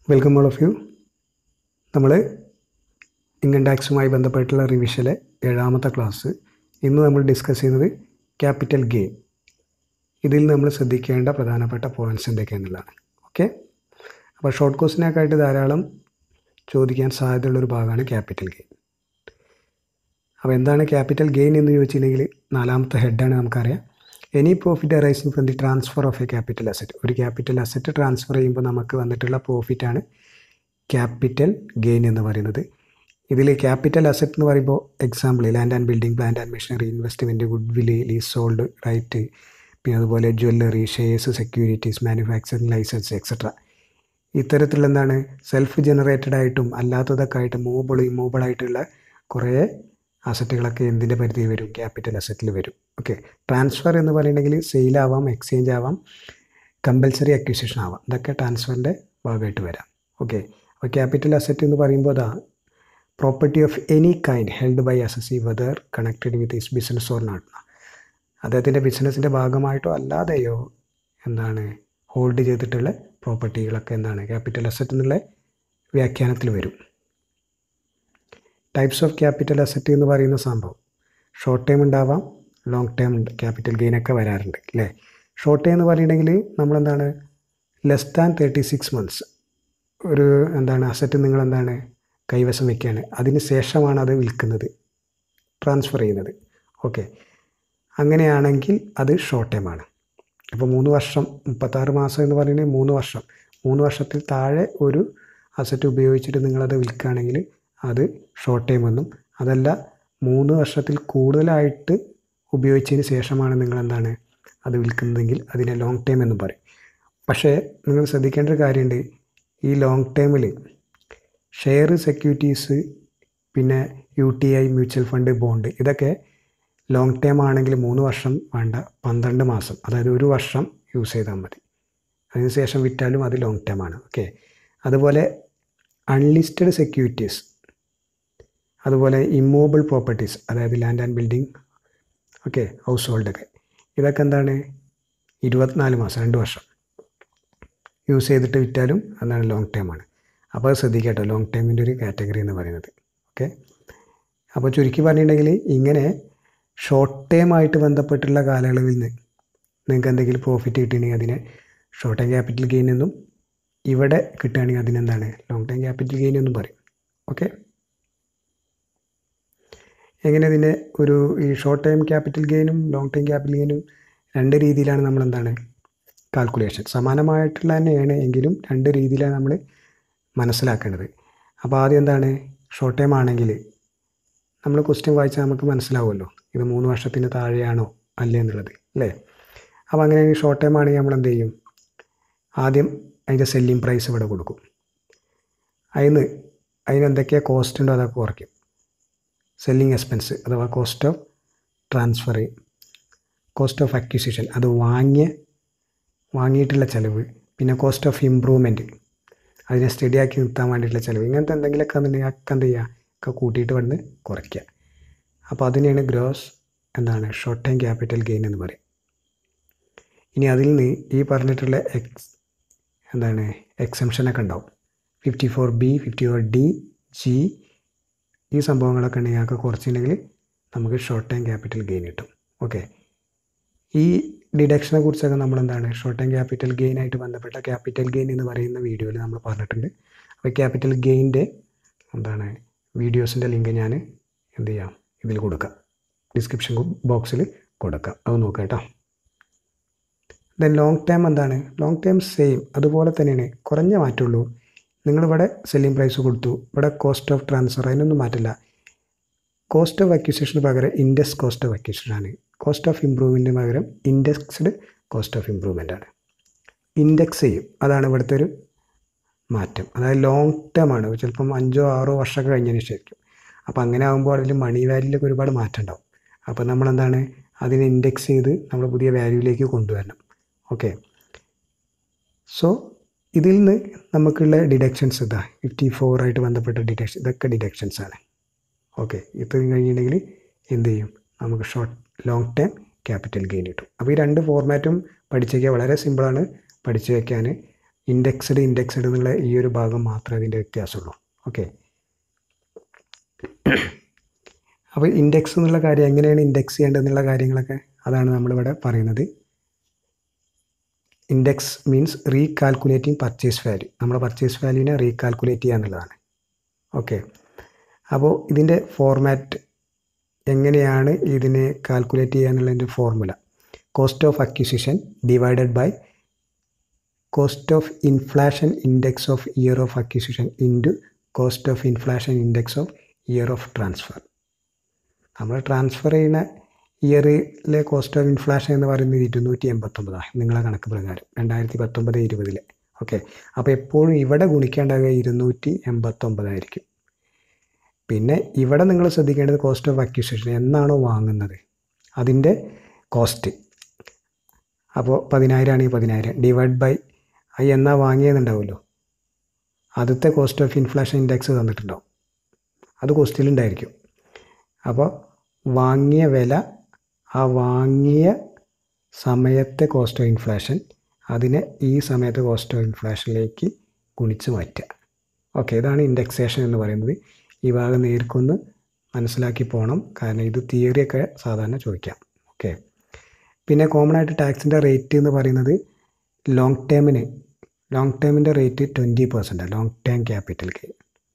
welcome all of you നമ്മൾ income ടാക്സുമായി ബന്ധപ്പെട്ടുള്ള റിവിഷനിലെ ഏഴാമത്തെ ക്ലാസ് ഇന്ന് നമ്മൾ ഡിസ്കസ് ചെയ്യുന്നത് ക്യാപിറ്റൽ ഗെയിൻ ഇതിൽ നമ്മൾ ശ്രദ്ധിക്കേണ്ട പ്രധാനപ്പെട്ട പോയിൻറ്റ്സ് എന്തൊക്കെയാണെന്നുള്ളതാണ് ഓക്കെ അപ്പോൾ ഷോർട്ട് ക്വസ്റ്റിനൊക്കെ ആയിട്ട് ധാരാളം ചോദിക്കാൻ സാധ്യതയുള്ളൊരു ഭാഗമാണ് ക്യാപിറ്റൽ ഗെയിൻ അപ്പോൾ എന്താണ് ക്യാപിറ്റൽ ഗെയിൻ എന്ന് ചോദിച്ചിട്ടുണ്ടെങ്കിൽ നാലാമത്തെ ഹെഡാണ് നമുക്കറിയാം any profit arising from the transfer of a capital asset ഒരു ക്യാപിറ്റൽ അസറ്റ് ട്രാൻസ്ഫർ ചെയ്യുമ്പോൾ നമുക്ക് വന്നിട്ടുള്ള പ്രോഫിറ്റാണ് ക്യാപിറ്റൽ ഗെയിൻ എന്ന് പറയുന്നത് ഇതിൽ ക്യാപിറ്റൽ അസറ്റ് എന്ന് പറയുമ്പോൾ example land and building plant and machinery investment goodwill lease sold right പിന്നെ അതുപോലെ jewellery shares securities manufacturing licence etcetera ഇത്തരത്തിലുള്ള എന്താണ് സെൽഫ് ജനറേറ്റഡ് ആയിട്ടും അല്ലാത്തതൊക്കെ ആയിട്ട് മൂവബിൾ ഇമ്മൂവബിൾ ആയിട്ടുള്ള കുറേ അസറ്റുകളൊക്കെ എന്തിൻ്റെ പരിധി വരും ക്യാപിറ്റൽ അസറ്റിൽ വരും ഓക്കെ ട്രാൻസ്ഫർ എന്ന് പറയുന്നുണ്ടെങ്കിൽ സെയിലാവാം എക്സ്ചേഞ്ച് ആവാം കമ്പൽസറി അക്വിസിഷൻ ആവാം ഇതൊക്കെ ട്രാൻസ്ഫറിൻ്റെ ഭാഗമായിട്ട് വരാം ഓക്കെ അപ്പോൾ ക്യാപിറ്റൽ അസറ്റ് എന്ന് പറയുമ്പോൾ അതാ property of any kind held by assessee whether connected with his business or not അദ്ദേഹത്തിൻ്റെ ബിസിനസ്സിൻ്റെ ഭാഗമായിട്ടോ അല്ലാതെയോ എന്താണ് ഹോൾഡ് ചെയ്തിട്ടുള്ള പ്രോപ്പർട്ടികളൊക്കെ എന്താണ് ക്യാപിറ്റൽ അസറ്റ് എന്നുള്ള വ്യാഖ്യാനത്തിൽ വരും ടൈപ്സ് ഓഫ് ക്യാപിറ്റൽ അസറ്റ് എന്ന് പറയുന്ന സംഭവം ഷോർട്ട് ടേം ഉണ്ടാവാം ലോങ് ടേം ക്യാപിറ്റൽ ഗെയിനൊക്കെ വരാറുണ്ട് അല്ലേ ഷോർട്ട് ടേം എന്ന് പറയുന്നുണ്ടെങ്കിൽ നമ്മളെന്താണ് less than thirty six months ഒരു എന്താണ് അസറ്റ് നിങ്ങൾ എന്താണ് കൈവശം വയ്ക്കുകയാണ് അതിന് ശേഷമാണ് അത് വിൽക്കുന്നത് ട്രാൻസ്ഫർ ചെയ്യുന്നത് ഓക്കെ അങ്ങനെയാണെങ്കിൽ അത് ഷോർട്ട് ടൈം ആണ് അപ്പോൾ മൂന്ന് വർഷം മുപ്പത്താറ് മാസം എന്ന് പറയുന്നത് മൂന്ന് വർഷം മൂന്ന് വർഷത്തിൽ താഴെ ഒരു അസറ്റ് ഉപയോഗിച്ചിട്ട് നിങ്ങളത് വിൽക്കുകയാണെങ്കിൽ അത് ഷോർട്ട് ടൈം എന്നും അതല്ല മൂന്ന് വർഷത്തിൽ കൂടുതലായിട്ട് ഉപയോഗിച്ചതിന് ശേഷമാണ് നിങ്ങൾ എന്താണ് അത് വിൽക്കുന്നതെങ്കിൽ അതിനെ ലോങ് ടൈം എന്നും പറയും പക്ഷേ നിങ്ങൾ ശ്രദ്ധിക്കേണ്ട ഒരു കാര്യമുണ്ട് ഈ ലോങ് ടൈമിൽ ഷെയർ സെക്യൂരിറ്റീസ് പിന്നെ U T I mutual fund bond ഇതൊക്കെ ലോങ് ടൈം ആണെങ്കിൽ മൂന്ന് വർഷം വേണ്ട പന്ത്രണ്ട് മാസം അതായത് ഒരു വർഷം യൂസ് ചെയ്താൽ മതി അതിനുശേഷം വിറ്റാലും അത് ലോങ് ടൈം ആണ് ഓക്കെ അതുപോലെ അൺലിസ്റ്റഡ് സെക്യൂരിറ്റീസ് അതുപോലെ ഇമ്മൂവബിൾ പ്രോപ്പർട്ടീസ് അതായത് land and building okay house ഹോൾഡൊക്കെ ഇതൊക്കെ എന്താണ് ഇരുപത്തിനാല് മാസം രണ്ട് വർഷം യൂസ് ചെയ്തിട്ട് വിറ്റാലും എന്താണ് ലോങ് ടൈം ആണ് അപ്പോൾ അത് ശ്രദ്ധിക്കട്ടോ ലോങ് ടൈമിൻ്റെ ഒരു കാറ്റഗറി എന്ന് പറയുന്നത് ഓക്കെ അപ്പോൾ ചുരുക്കി പറഞ്ഞിട്ടുണ്ടെങ്കിൽ ഇങ്ങനെ ഷോർട്ട് ടൈം ആയിട്ട് ബന്ധപ്പെട്ടുള്ള കാലയളവിൽ നിന്ന് നിങ്ങൾക്ക് എന്തെങ്കിലും പ്രോഫിറ്റ് കിട്ടുകയാണെങ്കിൽ അതിനെ ഷോർട്ട് ടൈം ക്യാപിറ്റൽ ഗെയിൻ എന്നും ഇവിടെ കിട്ടുകയാണെങ്കിൽ അതിനെന്താണ് ലോങ് ടൈം ക്യാപിറ്റൽ ഗെയിൻ എന്നും പറയും ഓക്കെ എങ്ങനെ ഇതിൻ്റെ ഒരു ഈ ഷോർട്ട് ടൈം ക്യാപിറ്റൽ ഗെയിനും ലോങ് ടൈം ക്യാപിറ്റൽ ഗെയിനും രണ്ട് രീതിയിലാണ് നമ്മൾ എന്താണ് കാൽക്കുലേഷൻ സമാനമായിട്ടുള്ള തന്നെയാണ് എങ്കിലും രണ്ട് രീതിയിലാണ് നമ്മൾ മനസ്സിലാക്കേണ്ടത് അപ്പോൾ ആദ്യം എന്താണ് ഷോർട്ട് ടൈം ആണെങ്കിൽ നമ്മൾ ക്വസ്റ്റ്യൻ വായിച്ചാൽ നമുക്ക് മനസ്സിലാവുമല്ലോ ഇത് മൂന്ന് വർഷത്തിന് താഴെയാണോ അല്ലേ എന്നുള്ളത് അല്ലേ അപ്പോൾ അങ്ങനെ ഷോർട്ട് ടൈം ആണെങ്കിൽ നമ്മൾ എന്ത് ചെയ്യും ആദ്യം അതിൻ്റെ സെല്ലിംഗ് പ്രൈസ് ഇവിടെ കൊടുക്കും അതിന് അതിന് എന്തൊക്കെയാണ് കോസ്റ്റ് ഉണ്ടോ അതൊക്കെ കുറയ്ക്കും സെല്ലിംഗ് എക്സ്പെൻസ് അഥവാ cost of transfer cost of acquisition അത് വാങ്ങിയ വാങ്ങിയിട്ടുള്ള ചിലവ് പിന്നെ കോസ്റ്റ് ഓഫ് ഇമ്പ്രൂവ്മെൻറ്റ് അതിനെ സ്റ്റഡി ആക്കി നിർത്താൻ വേണ്ടിയിട്ടുള്ള ചിലവ് ഇങ്ങനത്തെ എന്തെങ്കിലുമൊക്കെ എന്നുണ്ടെങ്കിൽ ഒക്കെ എന്ത് ചെയ്യുക ഒക്കെ കൂട്ടിയിട്ട് വന്ന് കുറയ്ക്കുക അപ്പോൾ അതിനെയാണ് ഗ്രോസ് എന്താണ് ഷോർട്ട് ടൈം ക്യാപിറ്റൽ ഗെയിൻ എന്ന് പറയും ഇനി അതിൽ നിന്ന് ഈ പറഞ്ഞിട്ടുള്ള എക്സ് എന്താണ് എക്സംഷനൊക്കെ ഉണ്ടാവും fifty four B fifty four D G ഈ സംഭവങ്ങളൊക്കെ ഉണ്ടെങ്കിൽ അതൊക്കെ കുറച്ചിട്ടുണ്ടെങ്കിൽ നമുക്ക് ഷോർട്ട് ടൈം ക്യാപിറ്റൽ ഗെയിൻ കിട്ടും ഓക്കെ ഈ ഡിഡക്ഷനെ കുറിച്ചൊക്കെ നമ്മൾ എന്താണ് ഷോർട്ട് ടൈം ക്യാപിറ്റൽ ഗെയിൻ ആയിട്ട് ബന്ധപ്പെട്ട ക്യാപിറ്റൽ ഗെയിൻ എന്ന് പറയുന്ന വീഡിയോയിൽ നമ്മൾ പറഞ്ഞിട്ടുണ്ട് അപ്പോൾ ക്യാപിറ്റൽ ഗെയിൻ്റെ എന്താണ് വീഡിയോസിൻ്റെ ലിങ്ക് ഞാൻ എന്ത് ചെയ്യാം ഇതിൽ കൊടുക്കാം ഡിസ്ക്രിപ്ഷൻ ബോക്സിൽ കൊടുക്കാം അത് നോക്കാം കേട്ടോ ദെൻ ലോങ് ടൈം എന്താണ് ലോങ് ടൈം സെയിം അതുപോലെ തന്നെയാണ് കുറഞ്ഞ മാറ്റമുള്ളൂ നിങ്ങളിവിടെ സെല്ലിംഗ് പ്രൈസ് കൊടുത്തു ഇവിടെ കോസ്റ്റ് ഓഫ് ട്രാൻസ്ഫർ അതിനൊന്നും മാറ്റില്ല കോസ്റ്റ് ഓഫ് അക്വിസിഷന് പകരം ഇൻഡെക്സ് കോസ്റ്റ് ഓഫ് അക്വിസിഷനാണ് കോസ്റ്റ് ഓഫ് ഇമ്പ്രൂവ്മെൻറ്റിന് പകരം ഇൻഡെക്സ്ഡ് കോസ്റ്റ് ഓഫ് ഇമ്പ്രൂവ്മെൻ്റ് ആണ് ഇൻഡെക്സ് ചെയ്യും അതാണ് ഇവിടുത്തെ ഒരു മാറ്റം അതായത് ലോങ് ടേം ആണ് ചിലപ്പം അഞ്ചോ ആറോ വർഷമൊക്കെ കഴിഞ്ഞതിന് ശേഷം അപ്പോൾ അങ്ങനെ ആകുമ്പോൾ അതിൽ മണി വാല്യൂലൊക്കെ ഒരുപാട് മാറ്റം ഉണ്ടാവും അപ്പോൾ നമ്മളെന്താണ് അതിനെ ഇൻഡെക്സ് ചെയ്ത് നമ്മൾ പുതിയ വാല്യൂയിലേക്ക് കൊണ്ടുവരണം ഓക്കെ സോ ഇതിൽ നിന്ന് നമുക്കുള്ള ഡിഡക്ഷൻസ് ഇതാ ഫിഫ്റ്റി ഫോർ ആയിട്ട് ബന്ധപ്പെട്ട ഡിഡക്ഷൻ ഇതൊക്കെ ഡിഡക്ഷൻസ് ആണ് ഓക്കെ ഇത്രയും കഴിഞ്ഞിട്ടുണ്ടെങ്കിൽ എന്ത് ചെയ്യും നമുക്ക് short long time capital gain കിട്ടും അപ്പോൾ ഈ രണ്ട് ഫോർമാറ്റും പഠിച്ചേക്കുക വളരെ സിമ്പിളാണ് പഠിച്ചു വയ്ക്കാൻ ഇൻഡെക്സ്ഡ് ഇൻഡെക്സ്ഡ് എന്നുള്ള ഈ ഒരു ഭാഗം മാത്രമേ അതിൻ്റെ വ്യത്യാസമുള്ളൂ ഓക്കെ അപ്പോൾ ഇൻഡെക്സ് എന്നുള്ള കാര്യം എങ്ങനെയാണ് ഇൻഡെക്സ് ചെയ്യേണ്ടത് എന്നുള്ള കാര്യങ്ങളൊക്കെ അതാണ് നമ്മളിവിടെ പറയുന്നത് index means recalculating purchase value നമ്മുടെ പർച്ചേസ് വാല്യൂവിനെ റീകാൽക്കുലേറ്റ് ചെയ്യുക എന്നുള്ളതാണ് ഓക്കെ അപ്പോൾ ഇതിൻ്റെ ഫോർമാറ്റ് എങ്ങനെയാണ് ഇതിനെ കാൽക്കുലേറ്റ് ചെയ്യുക എന്നുള്ളതിൻ്റെ formula cost of acquisition divided by cost of inflation index of year of acquisition into cost of inflation index of year of transfer നമ്മൾ ട്രാൻസ്ഫർ ചെയ്യുന്ന ഇയറിലെ കോസ്റ്റ് ഓഫ് ഇൻഫ്ലേഷൻ എന്ന് പറയുന്നത് ഇരുന്നൂറ്റി എൺപത്തൊമ്പതാണ് നിങ്ങളെ കണക്ക് പ്രകാരം രണ്ടായിരത്തി പത്തൊമ്പത് ഇരുപതിലെ ഓക്കെ അപ്പോൾ എപ്പോഴും ഇവിടെ ഗുണിക്കേണ്ടത് ഇരുന്നൂറ്റി എൺപത്തൊമ്പതായിരിക്കും പിന്നെ ഇവിടെ നിങ്ങൾ ശ്രദ്ധിക്കേണ്ടത് കോസ്റ്റ് ഓഫ് അക്വിസിഷൻ എന്നാണോ വാങ്ങുന്നത് അതിൻ്റെ കോസ്റ്റ് അപ്പോൾ പതിനായിരം ആണെങ്കിൽ പതിനായിരം ഡിവൈഡ് ബൈ അത് എന്നാ വാങ്ങിയതെന്നുണ്ടാവുമല്ലോ ആദ്യത്തെ കോസ്റ്റ് ഓഫ് ഇൻഫ്ലേഷൻ ഇൻഡെക്സ് തന്നിട്ടുണ്ടാവും അത് കോസ്റ്റിലുണ്ടായിരിക്കും അപ്പോൾ വാങ്ങിയ വില ആ വാങ്ങിയ സമയത്തെ കോസ്റ്റ് ഓഫ് ഇൻഫ്ലേഷൻ അതിനെ ഈ സമയത്തെ കോസ്റ്റ് ഓഫ് ഇൻഫ്ലേഷനിലേക്ക് ഗുണിച്ച് മാറ്റുക ഓക്കെ ഇതാണ് ഇൻഡെക്സേഷൻ എന്ന് പറയുന്നത് ഈ ഭാഗം നേർക്കൊന്ന് മനസ്സിലാക്കി പോകണം കാരണം ഇത് തിയറിയൊക്കെ സാധാരണ ചോദിക്കാം ഓക്കെ പിന്നെ കോമൺ ആയിട്ട് ടാക്സിൻ്റെ റേറ്റ് എന്ന് പറയുന്നത് ലോങ് ടേമിന് ലോങ് ടേമിൻ്റെ rate twenty percent long term capital gain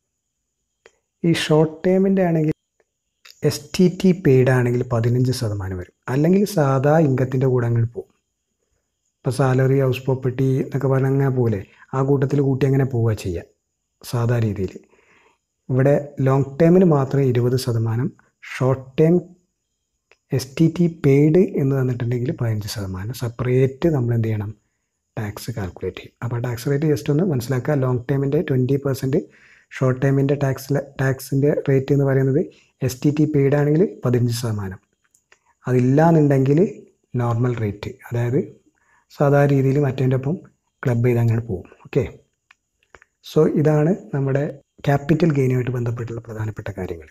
ഈ ഷോർട്ട് ടേമിൻ്റെ ആണെങ്കിൽ എസ് ടി ടി പെയ്ഡ് ആണെങ്കിൽ പതിനഞ്ച് ശതമാനം വരും അല്ലെങ്കിൽ സാധാ ഇൻകത്തിൻ്റെ കൂടെ അങ്ങനെ പോകും ഇപ്പോൾ സാലറി ഹൗസ് പ്രോപ്പർട്ടി എന്നൊക്കെ പറഞ്ഞാൽ അങ്ങനെ പോലെ ആ കൂട്ടത്തിൽ കൂട്ടി അങ്ങനെ പോവുക ചെയ്യുക സാധാ രീതിയിൽ ഇവിടെ ലോങ് ടേമിന് മാത്രം ഇരുപത് ശതമാനം short term S T T paid എന്ന് തന്നിട്ടുണ്ടെങ്കിൽ പതിനഞ്ച് ശതമാനം സെപ്പറേറ്റ് നമ്മൾ എന്ത് ചെയ്യണം ടാക്സ് കാൽക്കുലേറ്റ് ചെയ്യും അപ്പോൾ ടാക്സ് റേറ്റ് ജസ്റ്റ് ഒന്ന് മനസ്സിലാക്കുക ലോങ് ടേമിൻ്റെ ട്വൻറ്റി പെർസെൻറ്റ് ഷോർട്ട് ടേമിൻ്റെ ടാക്സ് ടാക്സിൻ്റെ റേറ്റ് എന്ന് പറയുന്നത് എസ് ടി ടി പെയ്ഡ് ആണെങ്കിൽ പതിനഞ്ച് ശതമാനം അതില്ലാന്നുണ്ടെങ്കിൽ നോർമൽ റേറ്റ് അതായത് സാധാരണ രീതിയിൽ മറ്റേൻ്റെ ഒപ്പം ക്ലബ് ചെയ്ത് അങ്ങനെ പോകും ഓക്കെ സോ ഇതാണ് നമ്മുടെ ക്യാപിറ്റൽ ഗെയിനുമായിട്ട് ബന്ധപ്പെട്ടുള്ള പ്രധാനപ്പെട്ട കാര്യങ്ങൾ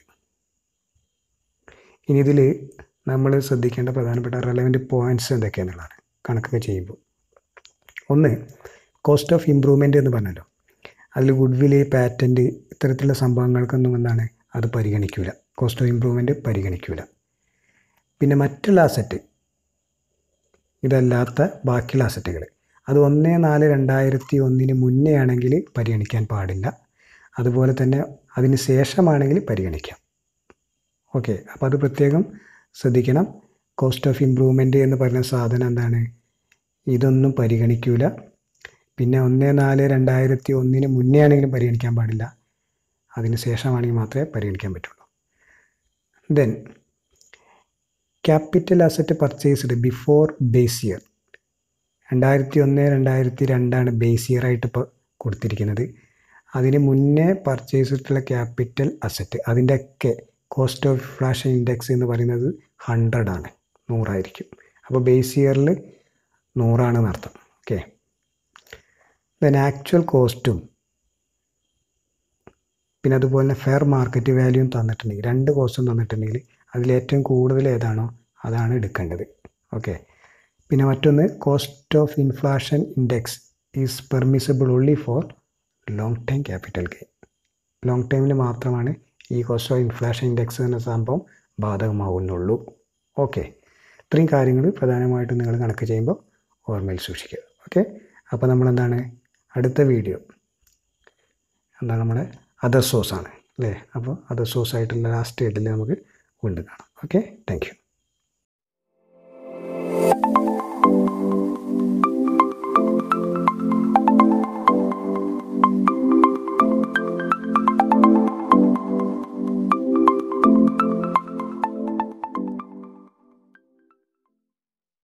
ഇനി ഇതിൽ നമ്മൾ ശ്രദ്ധിക്കേണ്ട പ്രധാനപ്പെട്ട റെലവൻറ്റ് പോയിൻറ്റ്സ് എന്തൊക്കെയാണെന്നുള്ളതാണ് കണക്കൊക്കെ ചെയ്യുമ്പോൾ ഒന്ന് കോസ്റ്റ് ഓഫ് ഇമ്പ്രൂവ്മെൻ്റ് എന്ന് പറഞ്ഞല്ലോ അതിൽ ഗുഡ് വില് പാറ്റൻറ്റ് ഇത്തരത്തിലുള്ള സംഭവങ്ങൾക്കൊന്നും എന്താണ് അത് പരിഗണിക്കില്ല കോസ്റ്റ് ഓഫ് ഇമ്പ്രൂവ്മെൻറ്റ് പരിഗണിക്കില്ല പിന്നെ മറ്റുള്ള അസറ്റ് ഇതല്ലാത്ത ബാക്കിയുള്ള അസറ്റുകൾ അത് ഒന്ന് നാല് രണ്ടായിരത്തി ഒന്നിന് മുന്നേ ആണെങ്കിൽ പരിഗണിക്കാൻ പാടില്ല അതുപോലെ തന്നെ അതിന് ശേഷമാണെങ്കിൽ പരിഗണിക്കാം ഓക്കെ അപ്പോൾ അത് പ്രത്യേകം ശ്രദ്ധിക്കണം കോസ്റ്റ് ഓഫ് ഇമ്പ്രൂവ്മെൻറ്റ് എന്ന് പറയുന്ന സാധനം എന്താണ് ഇതൊന്നും പരിഗണിക്കൂല പിന്നെ ഒന്ന് നാല് രണ്ടായിരത്തി ഒന്നിന് മുന്നേ ആണെങ്കിലും പരിഗണിക്കാൻ പാടില്ല അതിന് ശേഷമാണെങ്കിൽ മാത്രമേ പരിഗണിക്കാൻ പറ്റുള്ളൂ then capital asset purchased before base year രണ്ടായിരത്തി ഒന്ന് രണ്ടായിരത്തി രണ്ടാണ് ബേസ് ഇയർ ആയിട്ട് ഇപ്പോൾ കൊടുത്തിരിക്കുന്നത് അതിന് മുന്നേ പർച്ചേസ് ചെയ്തിട്ടുള്ള ക്യാപിറ്റൽ അസറ്റ് അതിൻ്റെയൊക്കെ കോസ്റ്റ് ഓഫ് ഫ്ലാഷ് ഇൻഡെക്സ് എന്ന് പറയുന്നത് ഹൺഡ്രഡ് ആണ് നൂറായിരിക്കും അപ്പോൾ ബേസ് ഇയറിൽ നൂറാണെന്ന് അർത്ഥം ഓക്കെ ദെൻ ആക്ച്വൽ കോസ്റ്റും പിന്നെ അതുപോലെ തന്നെ ഫെയർ മാർക്കറ്റ് വാല്യൂയും തന്നിട്ടുണ്ടെങ്കിൽ രണ്ട് കോസ്റ്റും തന്നിട്ടുണ്ടെങ്കിൽ അതിലേറ്റവും കൂടുതൽ ഏതാണോ അതാണ് എടുക്കേണ്ടത് ഓക്കെ പിന്നെ മറ്റൊന്ന് cost of inflation index is permissible only for long time capital gain long ടൈമിൽ മാത്രമാണ് ഈ കോസ്റ്റ് ഓഫ് ഇൻഫ്ലേഷൻ ഇൻഡെക്സ് എന്ന സംഭവം ബാധകമാവുന്നുള്ളൂ ഓക്കെ ഇത്രയും കാര്യങ്ങൾ പ്രധാനമായിട്ടും നിങ്ങൾ കണക്ക് ചെയ്യുമ്പോൾ ഓർമ്മയിൽ സൂക്ഷിക്കുക ഓക്കെ അപ്പോൾ നമ്മളെന്താണ് അടുത്ത വീഡിയോ എന്താണ് നമ്മുടെ അതർ സോഴ്സ് ആണ് അല്ലേ അപ്പോൾ അതർ സോഴ്സ് ആയിട്ടുള്ള ലാസ്റ്റ് എഡിൽ നമുക്ക് വീണ്ടും കാണാം ഓക്കെ താങ്ക് യു